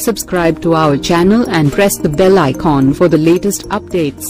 Subscribe to our channel and press the bell icon for the latest updates.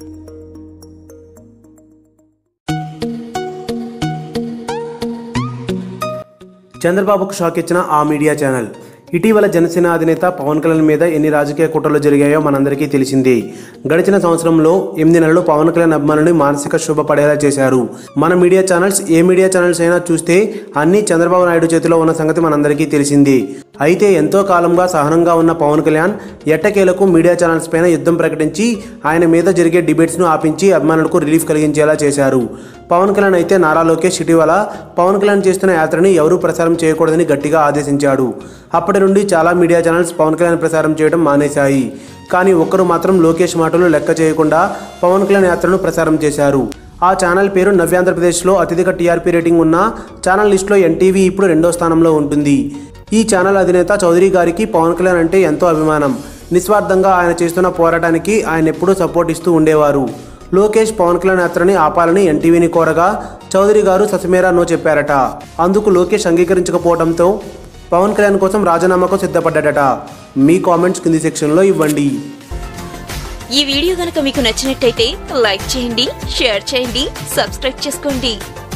చంద్రబాబుకు shock ఇచ్చిన ఆ media channel ఇటీవల జనసేన అధినేత పవన్ కళ్యాణ్ మీద ఎన్ని రాజకీయ కుట్రలు జరిగాయో మనందరికీ తెలిసిందే గడిచిన సంవత్సరంలో ఎనిమిది నెలలు పవన్ కళ్యాణ్ అభిమానుని మానసిక శుభ పడేలా చేశారు మన మీడియా ఛానల్స్ ఏ మీడియా ఛానల్స్ అయినా చూస్తే అన్ని చంద్రబాబు నాయుడు చేతిలో ఉన్న సంగతి మనందరికీ తెలిసిందే అయితే ఎంతో కాలంగా సహనంగా ఉన్న పవన్ కళ్యాణ్ ఎట్టకేలకు మీడియా ఛానల్స్ పైన యుద్ధం ప్రకటించి ఆయన మీద జరిగే డిబేట్స్ను ఆపించి అభిమానులకు రిలీఫ్ కలిగించేలా చేశారు పవన్ కళ్యాణ్ అయితే నారా లోకేష్ ఇటీవల పవన్ కళ్యాణ్ చేస్తున్న యాత్రని ఎవరూ ప్రసారం చేయకూడదని గట్టిగా ఆదేశించాడు అప్పటి నుండి చాలా మీడియా ఛానల్స్ పవన్ కళ్యాణ్ ప్రసారం చేయడం మానేశాయి కానీ ఒక్కరు మాత్రం లోకేష్ మాటలు లెక్క చేయకుండా పవన్ కళ్యాణ్ యాత్రను ప్రసారం చేశారు ఆ ఛానల్ పేరు నవ్యాంధ్రప్రదేశ్లో అత్యధిక టీఆర్పీ రేటింగ్ ఉన్న ఛానల్ లిస్టులో ఎన్టీవీ ఇప్పుడు రెండో స్థానంలో ఉంటుంది ఈ ఛానల్ అధినేత చౌదరి గారికి పవన్ కళ్యాణ్ అంటే ఎంతో అభిమానం నిస్వార్థంగా ఆయన చేస్తున్న పోరాటానికి ఆయన ఎప్పుడూ సపోర్ట్ ఇస్తూ ఉండేవారు లోకేష్ పవన్ కళ్యాణ్ యాత్రని ఆపాలని ఎన్టీవీని కోరగా చౌదరి గారు ససమేరా నో చెప్పారట అందుకు లోకేష్ అంగీకరించకపోవడంతో పవన్ కళ్యాణ్ కోసం రాజీనామాకు సిద్ధపడ్డాడట మీ కామెంట్స్ కింది సెక్షన్లో ఇవ్వండి ఈ వీడియో గనక మీకు నచ్చినట్టయితే లైక్ చేయండి షేర్ చేయండి సబ్స్క్రైబ్ చేసుకోండి